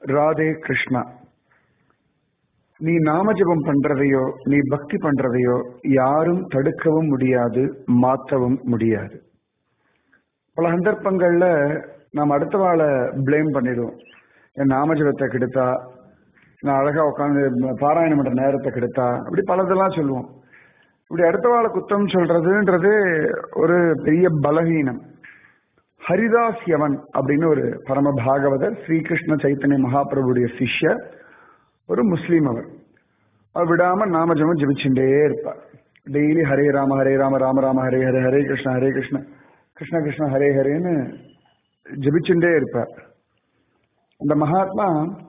ராதே கிருஷ்ணா நீ நாமஜபம் பண்றதையோ நீ பக்தி பண்றதையோ யாரும் தடுக்கவும் முடியாது மாற்றவும் முடியாது பல சந்தர்ப்பங்கள்ல நாம் அடுத்தவாளை பிளேம் பண்ணிடுவோம் என் நாமஜபத்தை கெடுத்தா நான் அழகா உட்காந்து பாராயணம் பண்ற நேரத்தை கெடுத்தா அப்படி பலதெல்லாம் சொல்லுவோம் இப்படி அடுத்தவாளை குத்தம் சொல்றதுன்றது ஒரு பெரிய பலகீனம் ஹரிதாஸ் யவன் அப்படின்னு ஒரு பரம பாகவதர் ஸ்ரீகிருஷ்ண சைத்தன்ய மகாபிரபுடைய சிஷ்யர் ஒரு முஸ்லீம் அவர் அவர் விடாம நாமஜபம் ஜபிச்சுட்டே இருப்பார் டெய்லி ஹரே ராம ஹரே ராம ராம ராம ஹரே ஹரே ஹரே கிருஷ்ண ஹரே கிருஷ்ண கிருஷ்ண கிருஷ்ண ஹரே ஹரேன்னு ஜபிச்சுட்டே இருப்பார் அந்த மகாத்மா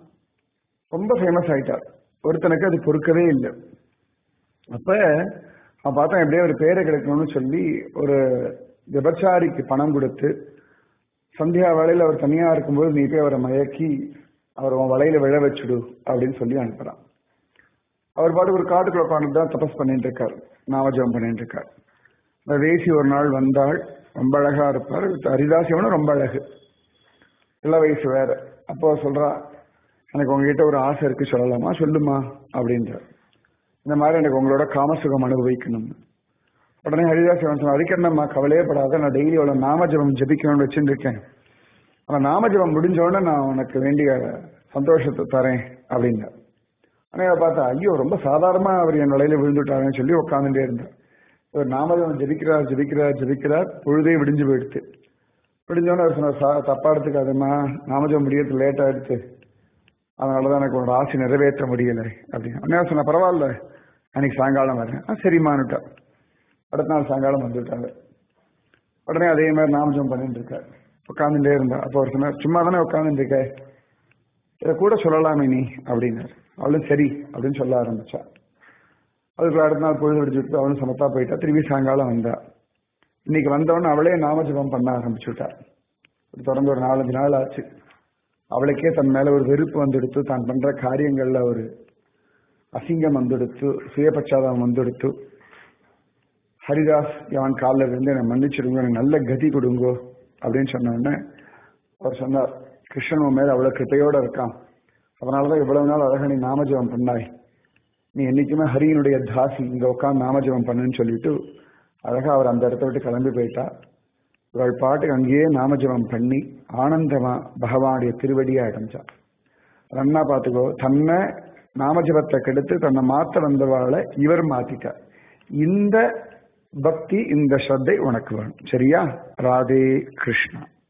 ரொம்ப ஃபேமஸ் ஆயிட்டார் ஒருத்தனுக்கு அது பொறுக்கவே இல்லை அப்ப அவன் பார்த்தா எப்படியே ஒரு பேரை கிடைக்கணும்னு சொல்லி ஒரு விபச்சாரிக்கு பணம் கொடுத்து சந்தியா வேலையில் அவர் தனியா இருக்கும்போது நீ போய் அவரை மயக்கி அவர் உன் வலையில விழ வச்சுடு அப்படின்னு சொல்லி அனுப்புறான் அவர் பாட்டு ஒரு காட்டுக்குள்ள உட்காந்து தான் தபஸ் பண்ணிட்டு இருக்கார் நாமஜபம் பண்ணிட்டு இருக்கார் இந்த வேசி ஒரு நாள் வந்தாள் ரொம்ப அழகா இருப்பார் ஹரிதாசியவனும் ரொம்ப அழகு இள வயசு வேற அப்போ சொல்றா எனக்கு உங்ககிட்ட ஒரு ஆசை இருக்கு சொல்லலாமா சொல்லுமா அப்படின்ற இந்த மாதிரி எனக்கு உங்களோட காமசுகம் அனுபவிக்கணும் உடனே ஹரிதாஸ் சொன்ன அதுக்கு என்னம்மா கவலையே படாத நான் டெய்லி அவ்வளோ நாமஜபம் ஜபிக்கணும்னு வச்சுட்டு இருக்கேன் ஆனால் நாமஜபம் முடிஞ்ச உடனே நான் உனக்கு வேண்டிய சந்தோஷத்தை தரேன் அப்படின்னார் ஆனால் பார்த்தா ஐயோ ரொம்ப சாதாரணமா அவர் என் நிலையில விழுந்துட்டாருன்னு சொல்லி உட்காந்துட்டே இருந்தார் இவர் நாமஜபம் ஜபிக்கிறார் ஜபிக்கிறார் ஜபிக்கிறார் பொழுதே விடிஞ்சு போயிடுத்து விடிஞ்சோன்னு அவர் சொன்னார் தப்பா எடுத்துக்காதுமா நாமஜபம் முடியறது லேட் ஆயிடுச்சு அதனாலதான் எனக்கு உன்னோட ஆசை நிறைவேற்ற முடியல அப்படின்னு அண்ணா சொன்ன பரவாயில்ல அன்னைக்கு சாயங்காலம் வரேன் ஆ சரிம்மானுட்டா அடுத்த நாள் சாயங்காலம் வந்துட்டாங்க உடனே அதே மாதிரி நாமஜம் பண்ணிட்டு இருக்காரு உட்காந்துட்டே இருந்தா அப்போ ஒரு சொன்னார் சும்மா தானே உட்காந்துட்டு இருக்க இதை கூட சொல்லலாமே நீ அப்படின்னாரு அவளும் சரி அப்படின்னு சொல்ல ஆரம்பிச்சா அதுக்குள்ள அடுத்த நாள் பொழுது விடிச்சுட்டு அவளும் சமத்தா போயிட்டா திரும்பி சாயங்காலம் வந்தா இன்னைக்கு வந்தவொடனே அவளே நாமஜபம் பண்ண ஆரம்பிச்சுட்டா தொடர்ந்து ஒரு நாலஞ்சு நாள் ஆச்சு அவளுக்கே தன் மேல ஒரு வெறுப்பு வந்துடுத்து தான் பண்ற காரியங்கள்ல ஒரு அசிங்கம் வந்துடுத்து சுயபச்சாதம் வந்துடுத்து ஹரிதாஸ் அவன் காலில் இருந்து என்னை மன்னிச்சிடுங்க எனக்கு நல்ல கதி கொடுங்கோ அப்படின்னு சொன்ன உடனே அவர் சொன்னார் கிருஷ்ணன் உன் மேல அவ்வளவு கிருப்பையோட இருக்கான் அதனாலதான் இவ்வளவு நாள் அழகா நீ நாமஜபம் பண்ணாய் நீ என்னைக்குமே ஹரியனுடைய தாசி இங்க உட்காந்து நாமஜபம் பண்ணுன்னு சொல்லிட்டு அழகா அவர் அந்த இடத்த விட்டு கிளம்பி போயிட்டா இவள் பாட்டுக்கு அங்கேயே நாமஜபம் பண்ணி ஆனந்தமா பகவானுடைய திருவடியா அடைஞ்சா ரன்னா பாத்துக்கோ தன்னை நாமஜபத்தை கெடுத்து தன்னை மாத்த வந்தவாளை இவர் மாத்திட்டார் இந்த பக்தி இந்த ஸ்ரத்தை உனக்கு வேணும் சரியா ராதே கிருஷ்ணா